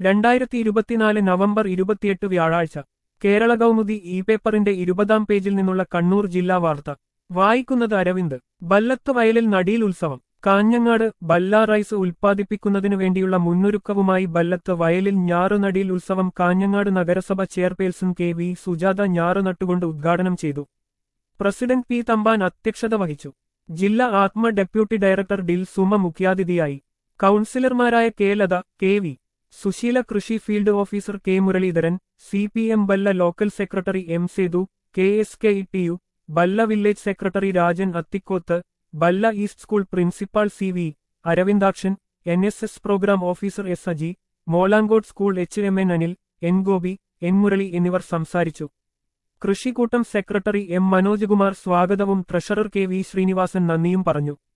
രണ്ടായിരത്തി ഇരുപത്തിനാല് നവംബർ ഇരുപത്തിയെട്ട് വ്യാഴാഴ്ച കേരള കൗമുദി ഇ പേപ്പറിന്റെ ഇരുപതാം പേജിൽ നിന്നുള്ള കണ്ണൂർ ജില്ലാ വാർത്ത വായിക്കുന്നത് അരവിന്ദ് ബല്ലത്ത് വയലിൽ നടിയിൽ ഉത്സവം കാഞ്ഞങ്ങാട് ബല്ല റൈസ് ഉൽപ്പാദിപ്പിക്കുന്നതിനു വേണ്ടിയുള്ള മുന്നൊരുക്കവുമായി ബല്ലത്ത് വയലിൽ ഞാറുനടിയിൽ ഉത്സവം കാഞ്ഞങ്ങാട് നഗരസഭ ചെയർപേഴ്സൺ കെ വി സുജാത ഞാറ് നട്ടുകൊണ്ട് ഉദ്ഘാടനം ചെയ്തു പ്രസിഡന്റ് പി തമ്പാൻ അധ്യക്ഷത വഹിച്ചു ജില്ലാ ആത്മ ഡെപ്യൂട്ടി ഡയറക്ടർ ഡിൽ സുമ മുഖ്യാതിഥിയായി കൗൺസിലർമാരായ K Latha K V Susheela കൃഷി field officer K Muraleedharan C P M Balla local secretary M Sethu K S K T U Balla village secretary Rajan Athikkoth Balla east school principal C V Aravindakshan N S S programme officer S Aji Molankode school H M N Anil N Gopi N Murali എന്നിവർ സംസാരിച്ചു കൃഷിക്കൂട്ടം secretary M Manojkumar സ്വാഗതവും treasurer K V Sreenivasan നന്ദിയും പറഞ്ഞു